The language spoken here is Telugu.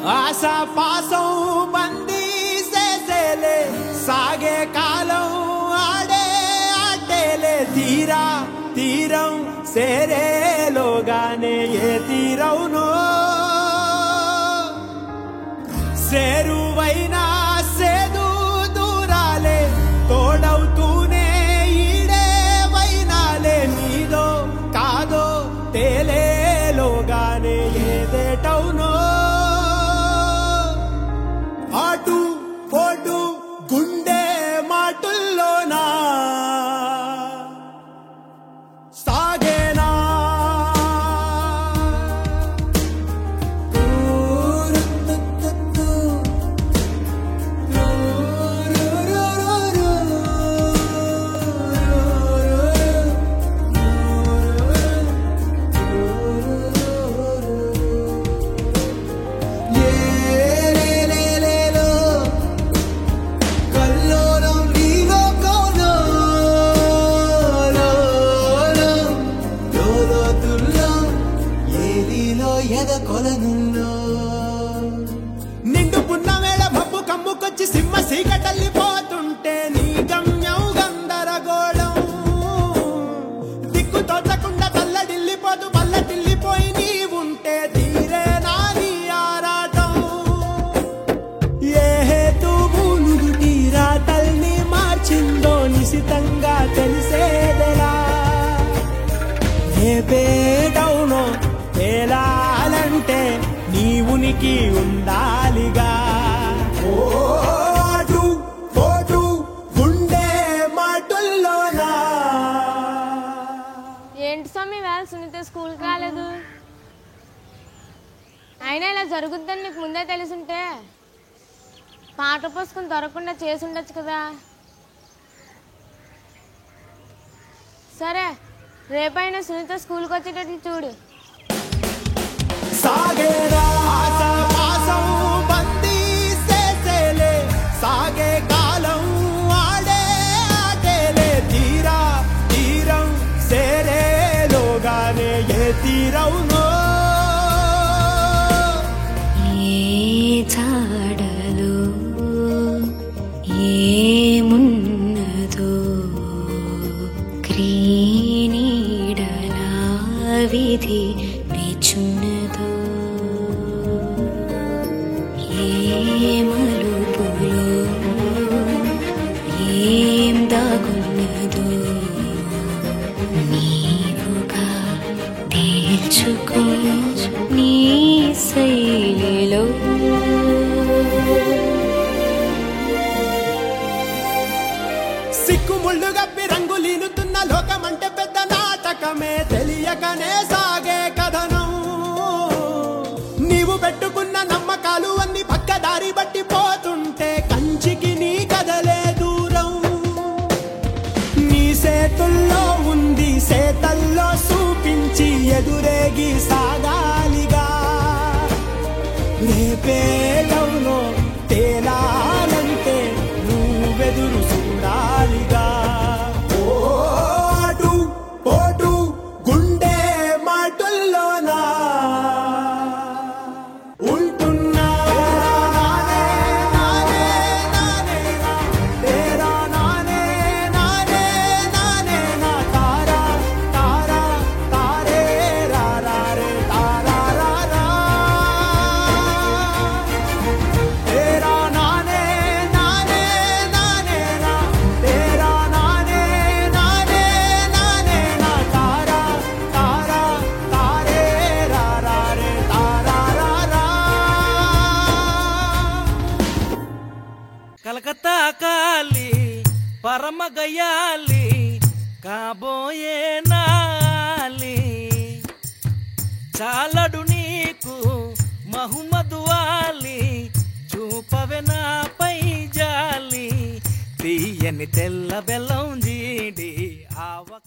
ఆశా పాసం బందీ చేసేలే సాగే కాలం ఆడే ఆటేలే తీరా తీరం సేరేలోగానే ఏ తీరవునో సేరువైనా సేదు దూరాలే తోడవుతూనే ఈడే వైనాలే నీదో కాదో తేలేలోగానే ఏదేటవునో ఆటు పోటు గుండె మాటుల్లోనా సాగేనా కల్లోలం నీలో కోలో లోతుల్లో ఏలిలో ఎద కొలనుల్లో నిండు పున్నవేళ మబ్బు కమ్ముకొచ్చి సింహ సీకటల్లిపోతుంటే నీ గమ్యం గందరగోళం దిక్కు తోచకుండా తల్లడిల్లిపోతూ పల్లటిల్లిపోయి నీ ఉంటే తీరే నాని ఆరాటం ఏ హేతువు నుదుటి రాతల్ని మార్చిందో నిశితంగా తెలిసేదెలా ఏ పేటవునో తేలాలంటే నీ ఉనికి ఉండాలిగా ఓ అటు పోటు గుండె మాటుల్లోనా ఏంటి స్వామి వేళ సునీత స్కూల్కి రాలేదు అయినా ఇలా జరుగుద్దని నీకు ముందే తెలుసుంటే పాట పుస్తకం దొరకకుండా చేసి ఉండొచ్చు కదా సరే రేపైనా సునీత స్కూల్కి వచ్చేటట్లు చూడు సాగేరా ఆశాపాసం బందీ చేసేలే సాగే కాలం ఆడే ఆటేలే తీరా తీరం సేరేలోగానే ఏ తీరవునో ఏ జాడలో ఏమున్నదో క్రీనీడలా విధి నిచున్నదో ఏ మలుపులో ఏం దాగున్నదో నీవుగా తేల్చుకో నీ శైలిలో సిక్కుముళ్ళు గప్పి రంగులీనుతున్న లోకమంటే పెద్ద నాటకమే తెలియకనే సాగే కథనం నీవు పెట్టుకున్న నమ్మకాలు అన్ని పక్కదారి బట్టి పోతుంటే కంచికి నీ కదలే దూరం నీ సేతుల్లో ఉంది సేతల్లో చూపించి ఎదురేగి సాగాలిగా రేపేటవులో తేలాలంటే నువ్వెదురు చూడాలిగా ఓ అటు పోటు గుండె మాటుల్లోనా ఉంటున్నా నానే, నానే, నానే, నా. తేరా నానే, నానే, నానే, నా. తారా, తారా, తారే, రా, రా, రే, తారా, రా, రా. తేరా నానే, నానే, నానే, నా. తేరా నానే, నానే, నానే, నా. తారా, తారా, తారే, రా, రా, రే, తారా, రా, రా. కలకత్తా కాలి పరమ గయాలి కాబోయే నాలి చాలడు నీకు మహుమదు వాలి చూపవె నాపై జాలి తీయని తెల్ల బెల్లం జీడి ఆవ